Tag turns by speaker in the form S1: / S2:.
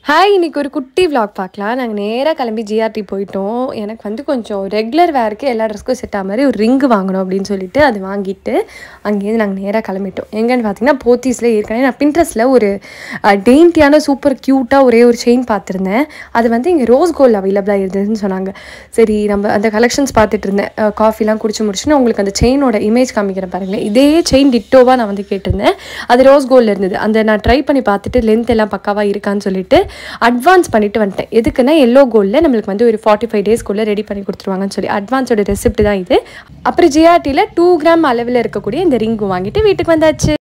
S1: hi இன்னைக்கு ஒரு குட்டி vlog பார்க்கலாம் நாங்கள் நேராக கிளம்பி ஜிஆர்டி போயிட்டோம் எனக்கு வந்து கொஞ்சம் ரெகுலர் வேருக்கு எல்லா ட்ரெஸ்க்கும் செட் ஆக மாதிரி ஒரு ரிங்கு வாங்கணும் அப்படின்னு சொல்லிட்டு அது வாங்கிட்டு அங்கேருந்து நாங்கள் நேராக கிளம்பிட்டோம் எங்கன்னு பார்த்தீங்கன்னா போத்தீஸில் ஏற்கனவே நான் பின்ட்ரெஸ்ட்டில் ஒரு டெயின்ட்டியான சூப்பர் க்யூட்டாக ஒரே ஒரு செயின் பார்த்துருந்தேன் அது வந்து இங்கே ரோஸ் கோல்டு அவைலபிளாக இருந்ததுன்னு சொன்னாங்க சரி நம்ம அந்த கலெக்ஷன்ஸ் பார்த்துட்டு இருந்தேன் காஃபிலாம் குடிச்சு முடிச்சுன்னு உங்களுக்கு அந்த செயினோட இமேஜ் காமிக்கிறேன் பாருங்களேன் இதே செயின் டிட்டோவாக நான் வந்து கேட்டிருந்தேன் அது ரோஸ் கோல்டில் இருந்தது அந்த நான் ட்ரை பண்ணி பார்த்துட்டு லென்த் எல்லாம் பக்காவாக இருக்கான்னு சொல்லிட்டு அட்வான்ஸ் பண்ணிட்டு வந்துட்டேன் எதுக்குன்னா எல்லோ கோல்டில் நம்மளுக்கு வந்து ஒரு ஃபார்ட்டி ஃபைவ் டேஸ்க்குள்ளே ரெடி பண்ணி கொடுத்துருவாங்கன்னு சொல்லி அட்வான்ஸோட ரெசிப்ட் தான் இது அப்புறம் ஜிஆர்டியில் டூ கிராம் அளவில் இருக்கக்கூடிய இந்த ரிங்கு வாங்கிட்டு வீட்டுக்கு வந்தாச்சு